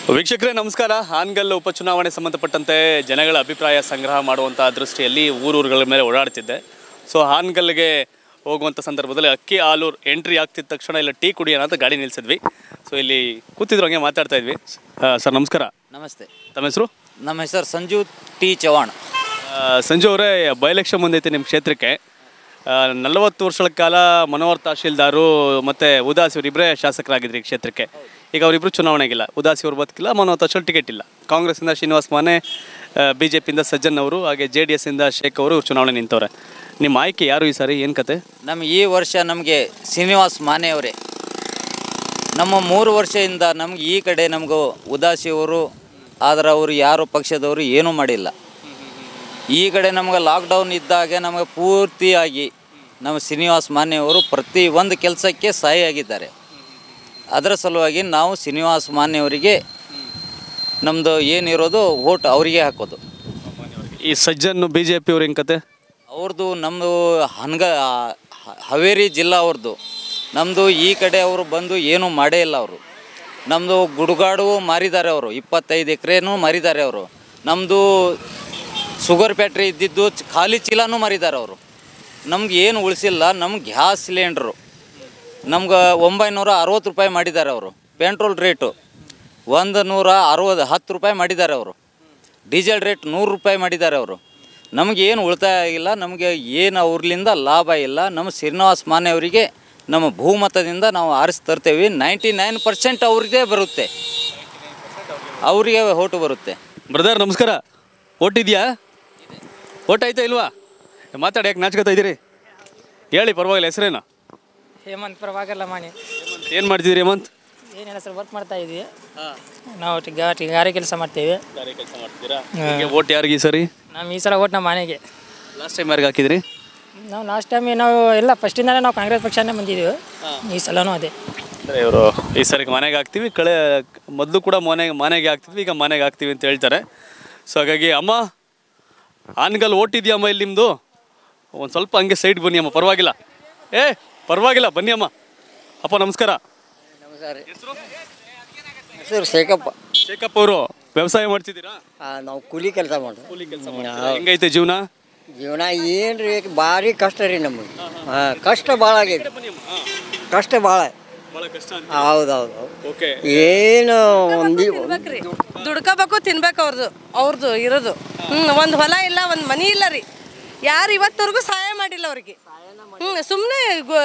ವೀಕ್ಷಕರೇ ನಮಸ್ಕಾರ ಹಾನ್ಗಲ್ ಉಪಚುನಾವಣೆ ಸಂಬಂಧಪಟ್ಟಂತೆ ಜನಗಳ ಅಭಿಪ್ರಾಯ ಸಂಗ್ರಹ ಮಾಡುವಂಥ ದೃಷ್ಟಿಯಲ್ಲಿ ಊರೂರುಗಳ ಮೇಲೆ ಓಡಾಡ್ತಿದ್ದೆ ಸೊ ಹಾನ್ಗಲ್ಗೆ ಹೋಗುವಂಥ ಸಂದರ್ಭದಲ್ಲಿ ಅಕ್ಕಿ ಆಲೂರು ಎಂಟ್ರಿ ಆಗ್ತಿದ್ದ ತಕ್ಷಣ ಇಲ್ಲ ಟೀ ಕುಡಿಯೋಣ ಅಂತ ಗಾಡಿ ನಿಲ್ಸಿದ್ವಿ ಸೊ ಇಲ್ಲಿ ಕೂತಿದ್ರು ಹಂಗೆ ಮಾತಾಡ್ತಾ ಇದ್ವಿ ಆ, ಸರ್ ನಮಸ್ಕಾರ ನಮಸ್ತೆ ತಮ್ಮ ಹೆಸರು ನಮ್ಮ ಹೆಸರು ಸಂಜು ಟಿ ಚವಾಣ್ ಆ, ಸಂಜು ಅವರೇ ಬೈ ಎಲೆಕ್ಷನ್ ಬಂದೈತೆ ನಿಮ್ಮ ಕ್ಷೇತ್ರಕ್ಕೆ ನಲವತ್ತು ವರ್ಷಗಳ ಕಾಲ ಮನೋಹರ್ ತಹಶೀಲ್ದಾರು ಮತ್ತು ಉದಾಸಿ ಅವರಿಬ್ಬರೇ ಶಾಸಕರಾಗಿದ್ರಿ ಈ ಕ್ಷೇತ್ರಕ್ಕೆ ಈಗ ಅವರಿಬ್ಬರು ಚುನಾವಣೆಗಿಲ್ಲ ಉದಾಸಿ ಅವರು ಬದುಕಿಲ್ಲ ಮನೋಹರ್ ತಹಶೀಲ್ ಟಿಕೆಟ್ ಇಲ್ಲ ಕಾಂಗ್ರೆಸ್ಸಿಂದ ಶ್ರೀನಿವಾಸ್ ಮಾನೆ ಬಿ ಜೆ ಪಿಯಿಂದ ಸಜ್ಜನ್ ಅವರು ಹಾಗೆ ಜೆ ಡಿ ಎಸ್ಸಿಂದ ಶೇಖ್ ಅವರು ಚುನಾವಣೆ ನಿಂತವ್ರೆ ನಿಮ್ಮ ಆಯ್ಕೆ ಯಾರು ಈ ಸಾರಿ ಏನು ಕತೆ ನಮ್ಗೆ ಈ ವರ್ಷ ನಮಗೆ ಶ್ರೀನಿವಾಸ್ ಮಾನೆಯವರೇ ನಮ್ಮ ಮೂರು ವರ್ಷದಿಂದ ನಮ್ಗೆ ಈ ಕಡೆ ನಮಗೂ ಉದಾಸಿಯವರು ಆದ್ರೆ ಅವರು ಯಾರು ಪಕ್ಷದವರು ಏನೂ ಮಾಡಿಲ್ಲ ಈ ಕಡೆ ನಮ್ಗೆ ಲಾಕ್ಡೌನ್ ಇದ್ದಾಗ ನಮಗೆ ಪೂರ್ತಿಯಾಗಿ ನಮ್ಮ ಶ್ರೀನಿವಾಸ್ ಮಾನೆಯವರು ಪ್ರತಿ ಒಂದು ಕೆಲಸಕ್ಕೆ ಸಹಾಯಿಯಾಗಿದ್ದಾರೆ ಅದರ ಸಲುವಾಗಿ ನಾವು ಶ್ರೀನಿವಾಸ್ ಮಾನೆಯವರಿಗೆ ನಮ್ಮದು ಏನಿರೋದು ಓಟ್ ಅವರಿಗೆ ಹಾಕೋದು ಈ ಸಜ್ಜನ್ ಬಿ ಜೆ ಪಿ ಅವ್ರು ಏನು ಕತೆ ಅವ್ರದ್ದು ನಮ್ಮದು ಹನ್ಗ ಹ- ಹಾವೇರಿ ಜಿಲ್ಲಾ ಅವ್ರದ್ದು ನಮ್ಮದು ಈ ಕಡೆ ಅವರು ಬಂದು ಏನೂ ಮಾಡೇ ಇಲ್ಲ ಅವರು ನಮ್ಮದು ಗುಡುಗಾಡು ಮಾರಿದ್ದಾರೆ ಅವರು ಇಪ್ಪತ್ತೈದು ಎಕರೆನೂ ಮಾರಿದ್ದಾರೆ ಅವರು ನಮ್ಮದು ಶುಗರ್ ಫ್ಯಾಕ್ಟ್ರಿ ಇದ್ದಿದ್ದು ಚ- ಖಾಲಿ ಚೀಲನೂ ಮಾರಿದ್ದಾರೆ ಅವರು ನಮ್ಗೆ ಏನು ಉಳಿಸಿಲ್ಲ ನಮ್ಗೆ ಗ್ಯಾಸ್ ಸಿಲಿಂಡ್ರು ನಮ್ಗೆ ಒಂಬೈನೂರ ಅರವತ್ತು ರೂಪಾಯಿ ಮಾಡಿದ್ದಾರೆ ಅವರು ಪೆಟ್ರೋಲ್ ರೇಟು ಒಂದು ನೂರ ಅರವತ್ತು ಹತ್ತು ರೂಪಾಯಿ ಮಾಡಿದ್ದಾರೆ ಅವರು ಡೀಸೆಲ್ ರೇಟ್ ನೂರು ರೂಪಾಯಿ ಮಾಡಿದ್ದಾರೆ ಅವರು ನಮಗೆ ಏನು ಉಳಿತಾಯ ಆಗಿಲ್ಲ ನಮಗೆ ಏನು ಅವ್ರಲಿಂದ ಲಾಭ ಇಲ್ಲ ನಮ್ಮ ಶ್ರೀನಿವಾಸ್ ಮಾನೆ ಅವರಿಗೆ ನಮ್ಮ ಭೂಮತದಿಂದ ನಾವು ಆರಿಸಿ ತರ್ತೇವೆ ನೈಂಟಿ ನೈನ್ ಪರ್ಸೆಂಟ್ ಅವ್ರಿಗೆ ಬರುತ್ತೆ ಅವರಿಗೆ ಓಟು ಬರುತ್ತೆ ಬ್ರದರ್ ನಮಸ್ಕಾರ ಓಟ್ ಇದೆಯಾ ಓಟ್ ಆಯ್ತಾ ಇಲ್ವಾ ಮಾತಾಡಿ ಯಾಕೆ ನಾಚ್ಕೊತಾ ಇದ್ದೀರಿ ಹೇಳಿ ಪರವಾಗಿಲ್ಲ ಹೆಸರೇನು ಹೇಮಂತ್ ಪರವಾಗಿಲ್ಲ ಮಾಣಿ ಏನು ಮಾಡ್ತಿದ್ದೀರಿ ಹೇಮಂತ್ ಏನಿಲ್ಲ ಸರ್ ವರ್ಕ್ ಮಾಡ್ತಾ ಇದ್ವಿ ನಾವು ಟಿ- ಗಾ- ಟಿ- ಗಾರೆ ಕೆಲಸ ಮಾಡ್ತೇವೆ ಕೆಲಸ ಮಾಡ್ತೀರಾ ಓಟ್ ಯಾರಿಗೆ ಈ ಸರಿ ನಮ್ಮ ಈ ಸಲ ಓಟ್ ನಮ್ಮ ಮನೆಗೆ ಲಾಸ್ಟ್ ಟೈಮ್ ಯಾರಿಗೆ ಹಾಕಿದ್ರಿ ನಾವು ಲಾಸ್ಟ್ ಟೈಮ್ ನಾವು ಎಲ್ಲ ಫಸ್ಟಿಂದಲೇ ನಾವು ಕಾಂಗ್ರೆಸ್ ಪಕ್ಷನೇ ಬಂದಿದ್ದೀವಿ ಈ ಸಲನೂ ಅದೇ ಅಂದರೆ ಇವರು ಈ ಸರಿ ಮನೆಗೆ ಹಾಕ್ತೀವಿ ಕಳೆ ಮೊದಲು ಕೂಡ ಮನೆಗೆ ಮನೆಗೆ ಹಾಕ್ತಿದ್ವಿ ಈಗ ಮನೆಗೆ ಹಾಕ್ತೀವಿ ಅಂತ ಹೇಳ್ತಾರೆ ಸೊ ಹಾಗಾಗಿ ಅಮ್ಮ ಆನ್ಗಲ್ ಓಟಿದ್ಯಮ್ಮ ಇಲ್ಲಿ ನಿಮ್ಮದು ಒಂದು ಸ್ವಲ್ಪ ಹಂಗೆ ಸೈಡ್ ಬನ್ನಿ ಅಮ್ಮ ಪರವಾಗಿಲ್ಲ ಏ ಪರವಾಗಿಲ್ಲ ಬನ್ನಿ ಅಮ್ಮ ಅಪ್ಪ ನಮಸ್ಕಾರ ನಮಸ್ಕಾರ ಹೆಸರು ಶೇಖಪ್ಪ ಶೇಖಪ್ಪ ಅವರು ವ್ಯವಸಾಯ ಮಾಡ್ತಿದ್ದೀರಾ ಆ, ನಾವು ಕೂಲಿ ಕೆಲಸ ಮಾಡೋದು ಕೂಲಿ ಕೆಲಸ ಹೆಂಗೈತೆ ಜೀವನ ಜೀವನ ಏನು ರೀ ಭಾರಿ ಕಷ್ಟ ರೀ ನಮಗೆ ಹಾಂ ಕಷ್ಟ ಭಾಳ ಆಗೈತಿ ಕಷ್ಟ ಭಾಳ ಭಾಳ ಕಷ್ಟ ಹೌದು ಹೌದು ಹೌದು ಓಕೆ ಏನು ಒಂದು ತಿನ್ಬೇಕ್ರಿ ದುಡ್ಕೋಬೇಕು ತಿನ್ಬೇಕು ಅವ್ರದ್ದು ಅವ್ರದ್ದು ಇರೋದು ಹ್ಞೂ ಒಂದು ಹೊಲ ಇಲ್ಲ ಒಂದು ಮನಿ ಇಲ್ಲ ರೀ ಯಾರು ಇವತ್ತವರೆಗೂ ಸಹಾಯ ಮಾಡಿಲ್ಲ ಅವ್ರಿಗೆ ಹ್ಞೂ ಸುಮ್ಮನೆ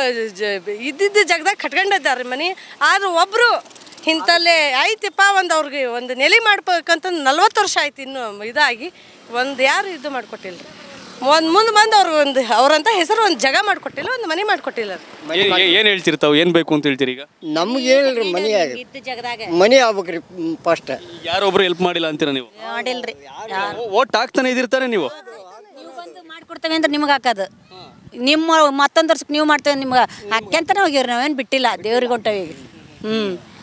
ಇದ್ದಿದ್ದ ಜಾಗದಾಗ ಕಟ್ಕೊಂಡಿದ್ದಾರೆ ಮನಿ ಆದ್ರೆ ಒಬ್ಬರು ಇಂಥಲ್ಲೇ ಐತಿಪ್ಪ ಒಂದು ಅವ್ರಿಗೆ ಒಂದು ನೆಲೆ ಮಾಡ್ಬೇಕಂತ ನಲ್ವತ್ತು ವರ್ಷ ಆಯ್ತು ಇನ್ನು ಇದಾಗಿ ಒಂದು ಯಾರು ಇದು ಮಾಡಿಕೊಟ್ಟಿಲ್ಲ ಒಂದು ಮುಂದೆ ಬಂದು ಅವ್ರು ಒಂದು ಅವ್ರಂತ ಹೆಸರು ಒಂದು ಜಾಗ ಮಾಡಿಕೊಟ್ಟಿಲ್ಲ ಒಂದು ಮನೆ ಮಾಡಿಕೊಟ್ಟಿಲ್ಲ ರೀ ಏನು ಹೇಳ್ತಿರ್ತಾವೆ ಏನು ಬೇಕು ಅಂತ ಹೇಳ್ತೀರಿ ಈಗ ನಮ್ಗೆ ಏನಿಲ್ಲ ರೀ ಮನೆ ಆಗ ಮನೆ ಆಗ್ಬೇಕು ರೀ ಫಸ್ಟ್ ಯಾರೊಬ್ರು ಹೆಲ್ಪ್ ಮಾಡಿಲ್ಲ ಅಂತೀರಾ ನೀವು ಮಾಡಿಲ್ರಿ ಓಟ್ ಹಾಕ್ತಾನೆ ಇದಿರ್ತಾರೆ ನೀವು ನೀವು ಬಂದು ಮಾಡ್ಕೊಡ್ತೇವೆ ಅಂದ್ರೆ ನಿಮ್ಗೆ ಹಾಕೋದು ನಿಮ್ಮ ಮತ್ತೊಂದು ವರ್ಷಕ್ಕೆ ನೀವು ಮಾಡ್ತೇವೆ ನಿಮ್ಗೆ ಹಾಕ್ಯಂತಾನೆ ಹೋಗಿವ್ರಿ ನಾವೇನು ಬಿಟ್ಟಿಲ್ಲ ದೇವ್ರಿಗೆ ಹೊಂಟವಿ ಈಗ ಹ್ಞೂ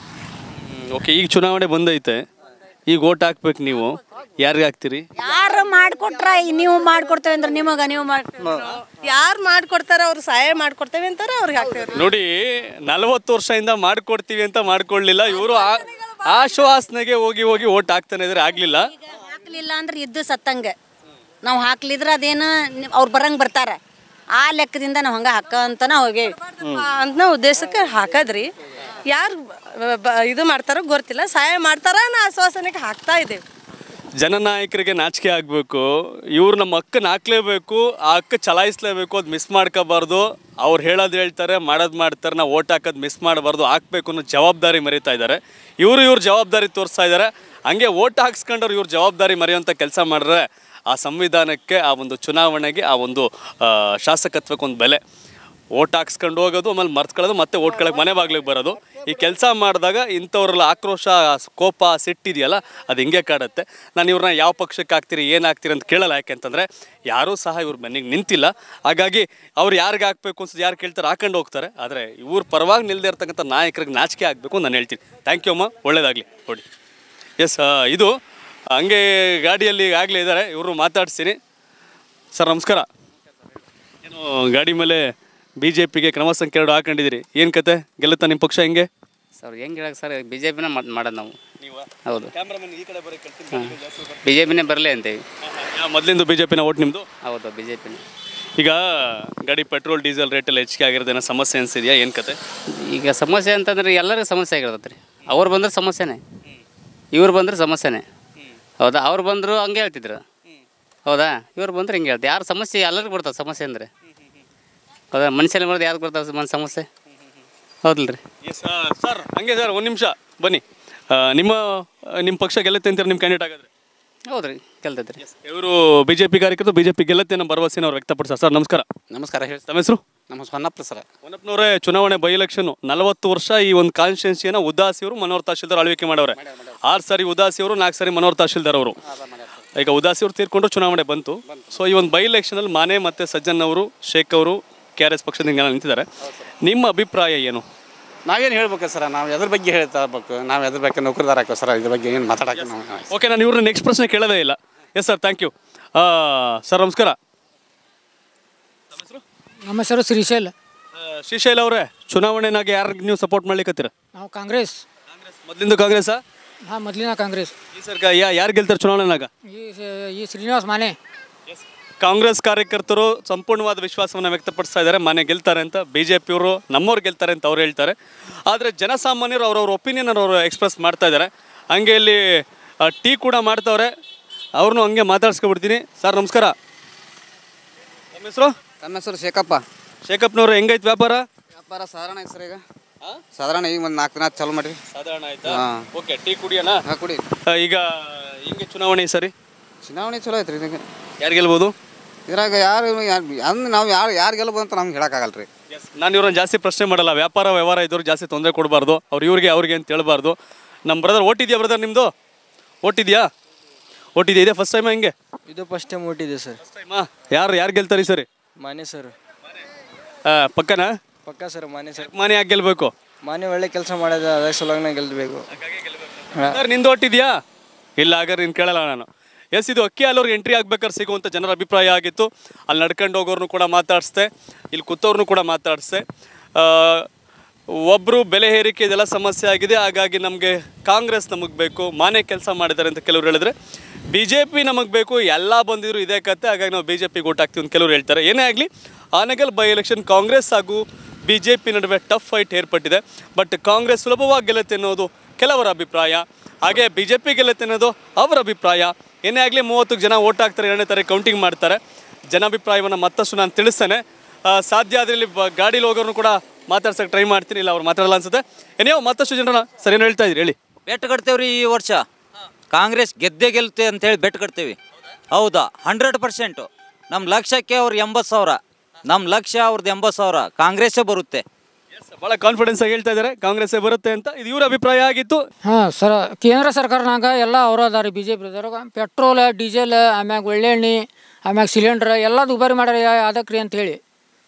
ಓಕೆ ಈಗ ಚುನಾವಣೆ ಬಂದೈತೆ ಈಗ ಓಟ್ ಹಾಕ್ಬೇಕು ನೀವು ಯಾರಿಗೆ ಹಾಕ್ತೀರಿ ಯಾರು ಮಾಡಿಕೊಟ್ರ ನೀವು ಮಾಡ್ಕೊಡ್ತೇವೆ ಅಂದ್ರೆ ನಿಮಗೆ ನೀವು ಮಾಡಿ ಯಾರು ಮಾಡ್ಕೊಡ್ತಾರ ಅವ್ರು ಸಹಾಯ ಮಾಡ್ಕೊಡ್ತೇವೆ ಅಂತಾರೆ ಅವ್ರಿಗೆ ಹಾಕ್ತೇವೆ ನೋಡಿ ನಲವತ್ತು ವರ್ಷದಿಂದ ಮಾಡ್ಕೊಡ್ತೀವಿ ಅಂತ ಮಾಡ್ಕೊಳ್ಳಿಲ್ಲ ಇವರು ಆಶ್ವಾಸನೆಗೆ ಹೋಗಿ ಹೋಗಿ ಓಟ್ ಹಾಕ್ತಾನೆ ಇದ್ರೆ ಆಗ್ಲಿಲ್ಲ ಹಾಕ್ಲಿಲ್ಲ ಅಂದ್ರೆ ಇದ್ದು ಸತ್ತಂಗೆ ನಾವು ಹಾಕ್ಲಿದ್ರೆ ಅದೇನು ಅವ್ರು ಬರಂಗೆ ಬರ್ತಾರೆ ಆ ಲೆಕ್ಕದಿಂದ ನಾವು ಹಂಗೆ ಹಾಕಂತನ ಹೋಗೇವಿ ಅಂತ ಉದ್ದೇಶಕ್ಕೆ ಹಾಕದ್ರಿ ಯಾರು ಇದು ಮಾಡ್ತಾರೋ ಗೊತ್ತಿಲ್ಲ ಸಹಾಯ ಮಾಡ್ತಾರ ಅನ್ನೋ ಆಶ್ವಾಸನೆಗೆ ಹಾಕ್ತಾ ಇದ್ದೇವೆ ಜನನಾಯಕರಿಗೆ ನಾಚಿಕೆ ಆಗಬೇಕು ಇವ್ರು ನಮ್ಮ ಹಕ್ಕನ್ನು ಹಾಕ್ಲೇಬೇಕು ಆ ಹಕ್ಕ ಚಲಾಯಿಸ್ಲೇಬೇಕು ಅದು ಮಿಸ್ ಮಾಡ್ಕೋಬಾರ್ದು ಅವ್ರು ಹೇಳೋದು ಹೇಳ್ತಾರೆ ಮಾಡೋದು ಮಾಡ್ತಾರೆ ನಾವು ಓಟ್ ಹಾಕೋದು ಮಿಸ್ ಮಾಡಬಾರ್ದು ಹಾಕ್ಬೇಕು ಅನ್ನೋ ಜವಾಬ್ದಾರಿ ಮರಿತಾ ಇದ್ದಾರೆ ಇವರು ಇವ್ರ ಜವಾಬ್ದಾರಿ ತೋರಿಸ್ತಾ ಇದ್ದಾರೆ ಹಂಗೆ ಓಟ್ ಹಾಕ್ಸ್ಕೊಂಡವ್ರು ಇವ್ರ ಜವಾಬ್ದಾರಿ ಮರೆಯುವಂಥ ಕೆಲಸ ಮಾಡಿದ್ರೆ ಆ ಸಂವಿಧಾನಕ್ಕೆ ಆ ಒಂದು ಚುನಾವಣೆಗೆ ಆ ಒಂದು ಆ, ಶಾಸಕತ್ವಕ್ಕೆ ಒಂದು ಬೆಲೆ ಓಟ್ ಹಾಕ್ಸ್ಕೊಂಡು ಹೋಗೋದು ಆಮೇಲೆ ಮರ್ತ್ಕೊಳ್ಳೋದು ಮತ್ತೆ ಓಟ್ ಕೆಳಗೆ ಮನೆ ಬಾಗ್ಲಿಗೆ ಬರೋದು ಈ ಕೆಲಸ ಮಾಡಿದಾಗ ಇಂಥವ್ರೆಲ್ಲ ಆಕ್ರೋಶ ಕೋಪ ಸಿಟ್ಟಿದೆಯಲ್ಲ ಅದು ಹಿಂಗೆ ಕಾಡುತ್ತೆ ನಾನು ಇವ್ರನ್ನ ಯಾವ ಪಕ್ಷಕ್ಕೆ ಹಾಕ್ತೀರಿ ಏನು ಹಾಕ್ತೀರಿ ಅಂತ ಕೇಳಲ್ಲ ಯಾಕೆಂತಂದರೆ ಯಾರೂ ಸಹ ಇವ್ರ ಮನೆಗೆ ನಿಂತಿಲ್ಲ ಹಾಗಾಗಿ ಅವ್ರು ಯಾರಿಗೆ ಹಾಕಬೇಕು ಅನ್ಸೋದು ಯಾರು ಕೇಳ್ತಾರೆ ಹಾಕೊಂಡು ಹೋಗ್ತಾರೆ ಆದರೆ ಇವ್ರ ಪರವಾಗಿ ನಿಲ್ಲದೆ ಇರ್ತಕ್ಕಂಥ ನಾಯಕರಿಗೆ ನಾಚಿಕೆ ಆಗಬೇಕು ನಾನು ಹೇಳ್ತೀನಿ ಥ್ಯಾಂಕ್ ಯು ಅಮ್ಮ ಒಳ್ಳೇದಾಗಲಿ ನೋಡಿ ಎಸ್ ಇದು ಹಂಗೆ ಗಾಡಿಯಲ್ಲಿ ಆಗಲೇ ಇದ್ದಾರೆ ಇವರು ಮಾತಾಡ್ತೀನಿ ಸರ್ ನಮಸ್ಕಾರ ಏನು ಗಾಡಿ ಮೇಲೆ ಬಿ ಜೆ ಪಿಗೆ ಕ್ರಮ ಸಂಖ್ಯೆ ಎರಡು ಹಾಕೊಂಡಿದ್ದೀರಿ ಏನು ಕತೆ ಗೆಲ್ಲುತ್ತಾ ನಿಮ್ಮ ಪಕ್ಷ ಹೆಂಗೆ ಸರ್ ಹೆಂಗೆ ಹೇಳಕ್ಕೆ ಸರ್ ಬಿ ಜೆ ಪಿನ ಮಾಡೋದು ನಾವು ನೀವು ಹೌದು ಕ್ಯಾಮ್ರಾಮನ್ ಈ ಕಡೆ ಬರೀ ಕಟ್ತೀನಿ ಬಿ ಜೆ ಪಿನೇ ಬರಲಿ ಅಂತೀವಿ ಮೊದಲಿಂದ ಬಿಜೆಪಿನ ಓಟ್ ನಿಮ್ದು ಹೌದು ಬಿ ಜೆ ಪಿನೇ ಈಗ ಗಾಡಿ ಪೆಟ್ರೋಲ್ ಡೀಸೆಲ್ ರೇಟೆಲ್ಲ ಹೆಚ್ಚಿಗೆ ಆಗಿರೋದೇನೋ ಸಮಸ್ಯೆ ಅನ್ಸಿದ್ಯಾ ಏನು ಕತೆ ಈಗ ಸಮಸ್ಯೆ ಅಂತಂದ್ರೆ ಎಲ್ಲರಿಗೂ ಸಮಸ್ಯೆ ಆಗಿರ್ತೈತೆ ರೀ ಅವ್ರು ಬಂದ್ರೆ ಸಮಸ್ಯೆನೇ ಇವ್ರು ಬಂದ್ರೆ ಸಮಸ್ಯೆನೇ ಹೌದಾ ಅವ್ರು ಬಂದರು ಹಂಗೆ ಹೇಳ್ತಿದ್ರು ಹೌದಾ ಇವ್ರು ಬಂದ್ರೆ ಹಿಂಗೆ ಹೇಳ್ತಾರೆ ಯಾರು ಸಮಸ್ಯೆ ಎಲ್ಲರಿಗೂ ಬರ್ತದೆ ಸಮಸ್ಯೆ ಅಂದರೆ ಹೌದಾ ಮನುಷ್ಯನ ಬರೋದು ಯಾರು ಬರ್ತದೆ ಮನ್ ಸಮಸ್ಯೆ ಹೌದಲ್ಲ ರೀ ಎಸ್ ಸರ್ ಹಂಗೆ ಸರ್ ಒಂದು ನಿಮಿಷ ಬನ್ನಿ ಆ, ನಿಮ್ಮ ನಿಮ್ಮ ಪಕ್ಷ ಗೆಲ್ಲುತ್ತೆ ಅಂತಾರೆ ನಿಮ್ಮ ಕ್ಯಾಂಡಿಡೇಟ್ ಆಗಿದ್ರೆ ಹೌದು ರೀ ಕೇಳ್ತೈತೆ ರೀ ಇವರು ಬಿ ಜೆ ಪಿ ಕಾರ್ಯಕರ್ತರು ಬಿ ಜೆ ಪಿ ಗೆಲ್ಲುತ್ತೆ ಅನ್ನೋ ಭರವಸೆನ ಅವ್ರು ವ್ಯಕ್ತಪಡಿಸ್ತಾರೆ ಸರ್ ನಮಸ್ಕಾರ ನಮಸ್ಕಾರ ಹೇಳಿ ತಮ್ಮ ಹೆಸರು ನಮ್ಮ ಹೊನ್ನಪ್ಪ ಸರ ಹೊನ್ನಪ್ಪನವರೇ ಚುನಾವಣೆ ಬೈ ಎಲೆಕ್ಷನ್ ನಲವತ್ತು ವರ್ಷ ಈ ಒಂದು ಕಾನ್ಸ್ಟಿಟ್ಯೂನ್ಸಿಯನ್ನು ಉದಾಸಿಯವರು ಮನೋಹರ್ ತಹಶೀಲ್ದಾರ್ ಆಳ್ವಿಕೆ ಮಾಡವ್ರೆ ಆರು ಸಾರಿ ಉದಾಸಿಯವರು ನಾಲ್ಕು ಸಾರಿ ಮನೋಹರ್ ತಹಶೀಲ್ದಾರ್ ಅವರು ಈಗ ಉದಾಸಿಯವರು ತೀರ್ಕೊಂಡು ಚುನಾವಣೆ ಬಂತು ಸೊ ಈ ಒಂದು ಬೈ ಎಲೆಕ್ಷನಲ್ಲಿ ಮಾನೆ ಮತ್ತು ಸಜ್ಜನ್ ಅವರು ಶೇಖ್ ಅವರು ಕೆ ಆರ್ ಎಸ್ ಪಕ್ಷದಿಂದ ಹಿಂಗೆಲ್ಲ ನಿಂತಿದ್ದಾರೆ ನಿಮ್ಮ ಅಭಿಪ್ರಾಯ ಏನು ನಾವೇನು ಹೇಳ್ಬೇಕು ಸರ್ ನಾವು ಎದ್ರ ಬಗ್ಗೆ ಹೇಳ್ತಾ ಇರ್ಬೇಕು ನಾವು ಎದ್ರ ಬಗ್ಗೆ ನೌಕರಿದಾರ ಹಾಕೋ ಸರ್ ಇದ್ರ ಬಗ್ಗೆ ಏನು ಮಾತಾಡಕ್ಕೆ ನಾವು ಓಕೆ ನಾನು ಇವ್ರನ್ನ ನೆಕ್ಸ್ಟ್ ಪ್ರಶ್ನೆ ಕೇಳೋದೇ ಇಲ್ಲ yes sir thank you sir ನಮಸ್ಕಾರ ನಮ್ಮ ಹೆಸರು ಶ್ರೀಶೈಲ್ ಆ, ಶ್ರೀಶೈಲ್ ಅವರೇ ಚುನಾವಣೆನಾಗ ಯಾರಿಗೆ ನೀವು ಸಪೋರ್ಟ್ ಮಾಡ್ಲಿಕ್ಕತ್ತೀರ ನಾವು ಕಾಂಗ್ರೆಸ್ ಮೊದಲಿಂದ ಕಾಂಗ್ರೆಸ್ಸಾ ಹಾಂ ಮೊದಲಿನ ಕಾಂಗ್ರೆಸ್ ಈ ಸರ್ ಯಾ ಯಾರು ಗೆಲ್ತಾರೆ ಚುನಾವಣೆನಾಗ ಈ ಈ ಶ್ರೀನಿವಾಸ್ ಮಾನೆ ಕಾಂಗ್ರೆಸ್ ಕಾರ್ಯಕರ್ತರು ಸಂಪೂರ್ಣವಾದ ವಿಶ್ವಾಸವನ್ನು ವ್ಯಕ್ತಪಡಿಸ್ತಾ ಇದ್ದಾರೆ ಮನೆ ಗೆಲ್ತಾರೆ ಅಂತ ಬಿ ಜೆ ಪಿಯವರು ನಮ್ಮವ್ರು ಗೆಲ್ತಾರೆ ಅಂತ ಅವ್ರು ಹೇಳ್ತಾರೆ ಆದರೆ ಜನಸಾಮಾನ್ಯರು ಅವ್ರವ್ರ ಒಪಿನಿಯನ್ ಅವರು ಎಕ್ಸ್ಪ್ರೆಸ್ ಮಾಡ್ತಾ ಇದ್ದಾರೆ ಹಂಗೆ ಇಲ್ಲಿ ಆ, ಟೀ ಕೂಡ ಮಾಡ್ತವ್ರೆ ಅವ್ರನ್ನೂ ಹಂಗೆ ಮಾತಾಡ್ಸ್ಕೊಬಿಡ್ತೀನಿ ಸರ್ ನಮಸ್ಕಾರ ನಮ್ಮ ಹೆಸರು ನಮ್ಮ ಹೆಸರು ಶೇಖಪ್ಪ ಶೇಖಪ್ನವ್ರು ಹೆಂಗೈತೆ ವ್ಯಾಪಾರ ವ್ಯಾಪಾರ ಸಾಧಾರಣ ಐತೆ ಸರ್ ಈಗ ಸಾಧಾರಣ ಈಗ ಒಂದು ನಾಲ್ಕು ದಿನ ಚಾಲು ಮಾಡಿರಿ ಸಾಧಾರಣ ಆಯ್ತಾ ಹಾಂ. ಓಕೆ ಟೀ ಕುಡಿಯೋಣ ಹಾಂ ಕುಡಿ ಈಗ ಹಿಂಗೆ ಚುನಾವಣೆ ಈ ಸರಿ ಚುನಾವಣೆ ಚಲೋ ಐತ್ರಿ ಇದಕ್ಕೆ ಯಾರು ಗೆಲ್ಬೋದು ಇದ್ರಾಗ ಯಾರು ಅಂದ್ ನಾವು ಯಾರು ಯಾರು ಗೆಲ್ಬೋದು ಅಂತ ನಮ್ಗೆ ಹೇಳೋಕ್ಕಾಗಲ್ಲ ರೀ ನಾನು ಇವ್ರನ್ನ ಜಾಸ್ತಿ ಪ್ರಶ್ನೆ ಮಾಡಲ್ಲ ವ್ಯಾಪಾರ ವ್ಯವಹಾರ ಇದ್ದವ್ರು ಜಾಸ್ತಿ ತೊಂದರೆ ಕೊಡಬಾರ್ದು ಅವ್ರು ಇವ್ರಿಗೆ ಅವ್ರಿಗೆ ಅಂತ ಹೇಳ್ಬಾರ್ದು ನಮ್ಮ ಬ್ರದರ್ ಓಟಿದ್ಯಾ ಬ್ರದರ್ ನಿಮ್ಮದು ಓಟಿದ್ಯಾ ಓಟಿದ್ಯಾ ಇದೆ ಫಸ್ಟ್ ಟೈಮ್ ಹೆಂಗೆ ಇದು ಫಸ್ಟ್ ಟೈಮ್ ಓಟಿದೆ ಸರ್ ಫಸ್ಟ್ ಟೈಮಾ ಯಾರು ಯಾರು ಗೆಲ್ತಾರೆ ಈ ಸರಿ ಮಾನೆ ಸರ್ ಆ, ಪಕ್ಕನಾ ಪಕ್ಕ ಸರ್ ಮಾನೆ ಸರ್ ಮನೆ ಯಾಕೆ ಗೆಲ್ಬೇಕು ಮಾನೆ ಒಳ್ಳೆ ಕೆಲಸ ಮಾಡೋದು ಅದ್ರ ಸಲುವಾಗಿ ಗೆಲ್ಬೇಕು ಸರ್ ನಿಂದು ಓಟಿದ್ಯಾ ಇಲ್ಲ ಹಾಗಾದ್ರೆ ನೀನು ಕೇಳಲ್ಲ ನಾನು ಎಸ್ ಇದು ಅಕ್ಕಿ ಹಾಲವ್ರಿಗೆ ಎಂಟ್ರಿ ಆಗ್ಬೇಕಾದ್ರೆ ಸಿಗುವಂಥ ಜನರ ಅಭಿಪ್ರಾಯ ಆಗಿತ್ತು ಅಲ್ಲಿ ನಡ್ಕೊಂಡು ಹೋಗೋರ್ನು ಕೂಡ ಮಾತಾಡಿಸ್ದೆ ಇಲ್ಲಿ ಕೂತವ್ರನ್ನೂ ಕೂಡ ಮಾತಾಡಿಸ್ದೆ ಒಬ್ಬರು ಬೆಲೆ ಏರಿಕೆ ಇದೆಲ್ಲ ಸಮಸ್ಯೆ ಆಗಿದೆ ಹಾಗಾಗಿ ನಮಗೆ ಕಾಂಗ್ರೆಸ್ ನಮಗೆ ಬೇಕು ಮಾನೆ ಕೆಲಸ ಮಾಡಿದ್ದಾರೆ ಅಂತ ಕೆಲವ್ರು ಹೇಳಿದ್ರೆ ಬಿ ಜೆ ಪಿ ನಮಗೆ ಬೇಕು ಎಲ್ಲ ಬಂದಿದ್ರು ಇದೇ ಕತೆ ಹಾಗಾಗಿ ನಾವು ಬಿ ಜೆ ಪಿಗೆ ಓಟ್ ಹಾಕ್ತೀವಿ ಅಂತ ಕೆಲವ್ರು ಹೇಳ್ತಾರೆ ಏನೇ ಆಗಲಿ ಆನೆಗಲ್ ಬೈ ಎಲೆಕ್ಷನ್ ಕಾಂಗ್ರೆಸ್ ಹಾಗೂ ಬಿ ಜೆ ಪಿ ನಡುವೆ ಟಫ್ ಫೈಟ್ ಏರ್ಪಟ್ಟಿದೆ ಬಟ್ ಕಾಂಗ್ರೆಸ್ ಸುಲಭವಾಗಿ ಗೆಲ್ಲುತ್ತೆ ಅನ್ನೋದು ಕೆಲವರ ಅಭಿಪ್ರಾಯ ಹಾಗೆ ಬಿ ಜೆ ಪಿ ಗೆಲ್ಲುತ್ತೆ ಅನ್ನೋದು ಅವರ ಅಭಿಪ್ರಾಯ ಏನೇ ಆಗಲಿ ಮೂವತ್ತು ಜನ ಓಟ್ ಹಾಕ್ತಾರೆ ಎರಡನೇ ತಾರೀಕು ಕೌಂಟಿಂಗ್ ಮಾಡ್ತಾರೆ ಜನಾಭಿಪ್ರಾಯವನ್ನು ಮತ್ತಷ್ಟು ನಾನು ತಿಳಿಸ್ತೇನೆ ಆ, ಸಾಧ್ಯ ಆದರೆ ಇಲ್ಲಿ ಬ- ಗಾಡೀಲಿ ಹೋಗೋರ್ನು ಕೂಡ ಮಾತಾಡ್ಸಕ್ಕೆ ಟ್ರೈ ಮಾಡ್ತೀನಿ ಇಲ್ಲ ಅವ್ರು ಮಾತಾಡಲ್ಲ ಅನ್ಸುತ್ತೆ ಏನೇವೋ ಮತ್ತಷ್ಟು ಜನರನ್ನ ಸರಿ ಏನು ಹೇಳ್ತಾ ಇದ್ದೀರಿ ಹೇಳಿ ಬೆಟ್ ಕಟ್ತೇವ್ರಿ ಈ ವರ್ಷ ಕಾಂಗ್ರೆಸ್ ಗೆದ್ದೇ ಗೆಲ್ಲುತ್ತೆ ಅಂತೇಳಿ ಬೆಟ್ ಕಟ್ತೇವೆ ಹೌದಾ ಹಂಡ್ರೆಡ್ ಪರ್ಸೆಂಟು ನಮ್ಮ ಲಕ್ಷಕ್ಕೆ ಅವ್ರು ಎಂಬತ್ತು ಸಾವಿರ ನಮ್ಮ ಲಕ್ಷ ಅವ್ರದ್ದು ಎಂಬತ್ತು ಸಾವಿರ ಕಾಂಗ್ರೆಸ್ಸೇ ಬರುತ್ತೆ ಭಾಳ ಕಾನ್ಫಿಡೆನ್ಸ್ ಆಗಿ ಹೇಳ್ತಾ ಇದ್ದಾರೆ ಕಾಂಗ್ರೆಸ್ಸೇ ಬರುತ್ತೆ ಅಂತ ಇದು ಇವ್ರ ಅಭಿಪ್ರಾಯ ಆಗಿತ್ತು ಹಾಂ ಸರ ಕೇಂದ್ರ ಸರ್ಕಾರನಾಗ ಎಲ್ಲ ಅವ್ರ ಅದಾರ ಬಿ ಜೆ ಪಿ ಅದ್ರಾಗ ಪೆಟ್ರೋಲ್ ಡೀಸೆಲ್ ಆಮ್ಯಾಗ ಒಳ್ಳೆಣ್ಣೆ ಆಮ್ಯಾಗ ಸಿಲಿಂಡ್ರ್ ಎಲ್ಲ ದುಬಾರಿ ಮಾಡ್ಯಾರ ಯಾ- ಯಾವ್ದಕ್ಕೆ ರೀ ಅಂತ ಹೇಳಿ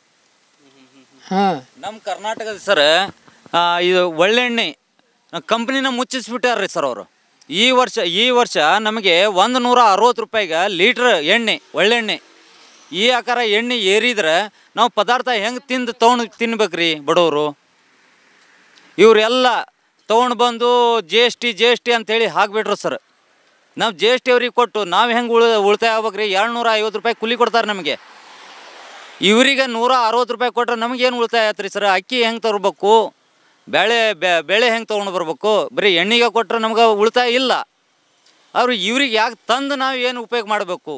ಹಾಂ ನಮ್ಮ ಕರ್ನಾಟಕದ ಸರ್ ಆ, ಇದು ಒಳ್ಳೆಣ್ಣೆ ಕಂಪ್ನಿನ ಮುಚ್ಚಿಸ್ಬಿಟ್ಟಾರ್ರಿ ಸರ್ ಅವರು ಈ ವರ್ಷ ಈ ವರ್ಷ ನಮಗೆ ಒಂದು ನೂರ ಅರವತ್ತು ರೂಪಾಯಿಗೆ ಲೀಟ್ರ್ ಎಣ್ಣೆ ಒಳ್ಳೆಣ್ಣೆ ಈ ಆಕಾರ ಎಣ್ಣೆ ಏರಿದ್ರೆ ನಾವು ಪದಾರ್ಥ ಹೆಂಗೆ ತಿಂದು ತೊಗೊಂಡು ತಿನ್ಬೇಕ್ರಿ ಬಡವರು ಇವರೆಲ್ಲ ತೊಗೊಂಡು ಬಂದು G S T G S T ಅಂತೇಳಿ ಹಾಕ್ಬಿಟ್ರು ಸರ್ ನಾವು ಜಿ ಎಸ್ ಟಿ ಅವ್ರಿಗೆ ಕೊಟ್ಟು ನಾವು ಹೆಂಗೆ ಉಳ ಉಳಿತಾಯ ಆಗ್ಬೇಕ್ರಿ ಏಳ್ನೂರ ಐವತ್ತು ರೂಪಾಯಿ ಕೂಲಿ ಕೊಡ್ತಾರೆ ನಮಗೆ ಇವರಿಗೆ ನೂರ ಅರವತ್ತು ರೂಪಾಯಿ ಕೊಟ್ರೆ ನಮಗೇನು ಉಳಿತಾಯ ಆಯ್ತು ಸರ್ ಅಕ್ಕಿ ಹೆಂಗೆ ತರಬೇಕು ಬೇಳೆ ಬೆ- ಬೆಳೆ ಹೆಂಗೆ ತೊಗೊಂಡು ಬರ್ಬೇಕು ಬರೀ ಎಣ್ಣೆಗೆ ಕೊಟ್ಟರೆ ನಮ್ಗೆ ಉಳಿತಾಯ ಇಲ್ಲ ಅವರು ಇವ್ರಿಗೆ ಯಾಕೆ ತಂದು ನಾವು ಏನು ಉಪಯೋಗ ಮಾಡಬೇಕು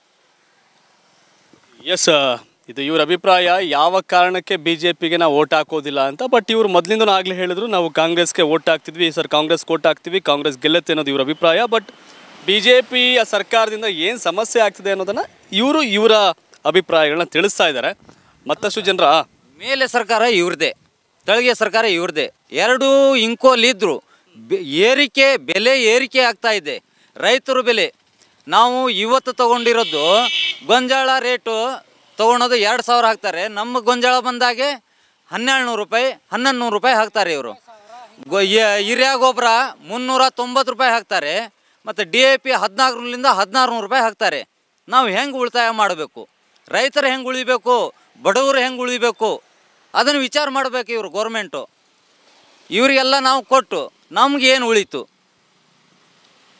ಎಸ್ ಇದು ಇವ್ರ ಅಭಿಪ್ರಾಯ ಯಾವ ಕಾರಣಕ್ಕೆ ಬಿ ಜೆ ಪಿಗೆ ನಾವು ಓಟ್ ಹಾಕೋದಿಲ್ಲ ಅಂತ ಬಟ್ ಇವ್ರು ಮೊದಲಿಂದ ಆಗಲೇ ಹೇಳಿದ್ರು ನಾವು ಕಾಂಗ್ರೆಸ್ಗೆ ಓಟ್ ಹಾಕ್ತಿದ್ವಿ ಈ ಸರ್ ಕಾಂಗ್ರೆಸ್ ಓಟ್ ಹಾಕ್ತೀವಿ ಕಾಂಗ್ರೆಸ್ ಗೆಲ್ಲುತ್ತೆ ಅನ್ನೋದು ಇವ್ರ ಅಭಿಪ್ರಾಯ ಬಟ್ ಬಿ ಜೆ ಪಿಯ ಸರ್ಕಾರದಿಂದ ಏನು ಸಮಸ್ಯೆ ಆಗ್ತಿದೆ ಅನ್ನೋದನ್ನು ಇವರು ಇವರ ಅಭಿಪ್ರಾಯಗಳನ್ನ ತಿಳಿಸ್ತಾ ಇದ್ದಾರೆ ಮತ್ತಷ್ಟು ಜನರ ಮೇಲೆ ಸರ್ಕಾರ ಇವ್ರದೇ ತೆಳಗೆ ಸರ್ಕಾರ ಇವ್ರದೇ ಎರಡೂ ಇಂಕೋಲಿದ್ರು ಬೆ- ಏರಿಕೆ ಬೆಲೆ ಏರಿಕೆ ಆಗ್ತಾ ಇದೆ ರೈತರ ಬೆಲೆ ನಾವು ಇವತ್ತು ತಗೊಂಡಿರೋದು ಗೊಂಜಾಳ ರೇಟು ತೊಗೊಳೋದು ಎರಡು ಸಾವಿರ ಹಾಕ್ತಾರೆ ನಮ್ಮ ಗೊಂಜಾಳ ಬಂದಾಗೆ ಹನ್ನೆರಡು ನೂರು ರೂಪಾಯಿ ಹನ್ನೊಂದು ನೂರು ರೂಪಾಯಿ ಹಾಕ್ತಾರೆ ಇವರು ಗೊ ಹಿರಿಯ ಗೊಬ್ಬರ ಮುನ್ನೂರ ತೊಂಬತ್ತು ರೂಪಾಯಿ ಹಾಕ್ತಾರೆ ಮತ್ತು ಡಿ ಎ ಪಿ ಹದಿನಾಲ್ಕರಿಂದ ಹದಿನಾರು ನೂರು ರೂಪಾಯಿ ಹಾಕ್ತಾರೆ ನಾವು ಹೆಂಗೆ ಉಳಿತಾಯ ಮಾಡಬೇಕು ರೈತರು ಹೆಂಗೆ ಉಳಿಬೇಕು ಬಡವರು ಹೆಂಗೆ ಉಳಿಬೇಕು ಅದನ್ನು ವಿಚಾರ ಮಾಡಬೇಕು ಇವರು ಗೌರ್ಮೆಂಟು ಇವರಿಗೆಲ್ಲ ನಾವು ಕೊಟ್ಟು ನಮ್ಗೆ ಏನು ಉಳೀತು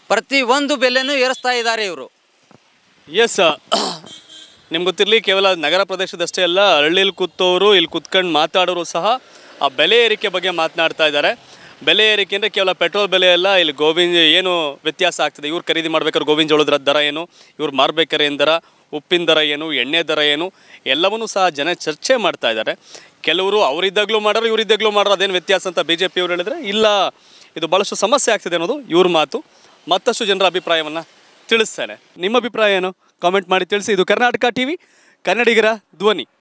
ಪ್ರತಿ ಒಂದು ಬೆಲೆನೂ ಏರಿಸ್ತಾ ಇದ್ದಾರೆ ಇವರು ಎಸ್ ನಿಮ್ಗೆ ಗೊತ್ತಿರಲಿ ಕೇವಲ ನಗರ ಪ್ರದೇಶದಷ್ಟೇ ಅಲ್ಲ ಹಳ್ಳಿಲಿ ಕೂತವರು ಇಲ್ಲಿ ಕುತ್ಕೊಂಡು ಮಾತಾಡೋರು ಸಹ ಆ ಬೆಲೆ ಏರಿಕೆ ಬಗ್ಗೆ ಮಾತನಾಡ್ತಾ ಇದ್ದಾರೆ ಬೆಲೆ ಏರಿಕೆ ಅಂದರೆ ಕೇವಲ ಪೆಟ್ರೋಲ್ ಬೆಲೆ ಅಲ್ಲ ಇಲ್ಲಿ ಗೋವಿನ ಏನು ವ್ಯತ್ಯಾಸ ಆಗ್ತದೆ ಇವ್ರು ಖರೀದಿ ಮಾಡ್ಬೇಕಾದ್ರೆ ಗೋವಿನ ಜೋಳದ ದರ ಏನು ಇವ್ರು ಮಾರ್ಬೇಕಾರೆ ಏನು ದರ ಉಪ್ಪಿನ ದರ ಏನು ಎಣ್ಣೆ ದರ ಏನು ಎಲ್ಲವನ್ನೂ ಸಹ ಜನ ಚರ್ಚೆ ಮಾಡ್ತಾ ಇದ್ದಾರೆ ಕೆಲವರು ಅವರಿದ್ದಾಗಲೂ ಮಾಡೋರು ಇವರಿದ್ದಾಗಲೂ ಮಾಡೋರು ಅದೇನು ವ್ಯತ್ಯಾಸ ಅಂತ ಬಿ ಜೆ ಪಿಯವರು ಹೇಳಿದ್ರೆ ಇಲ್ಲ ಇದು ಭಾಳಷ್ಟು ಸಮಸ್ಯೆ ಆಗ್ತಿದೆ ಅನ್ನೋದು ಇವ್ರ ಮಾತು ಮತ್ತಷ್ಟು ಜನರ ಅಭಿಪ್ರಾಯವನ್ನು ತಿಳಿಸ್ತೇನೆ ನಿಮ್ಮ ಅಭಿಪ್ರಾಯ ಏನು ಕಾಮೆಂಟ್ ಮಾಡಿ ತಿಳಿಸಿ ಇದು ಕರ್ನಾಟಕ ಟಿವಿ ಕನ್ನಡಿಗರ ಧ್ವನಿ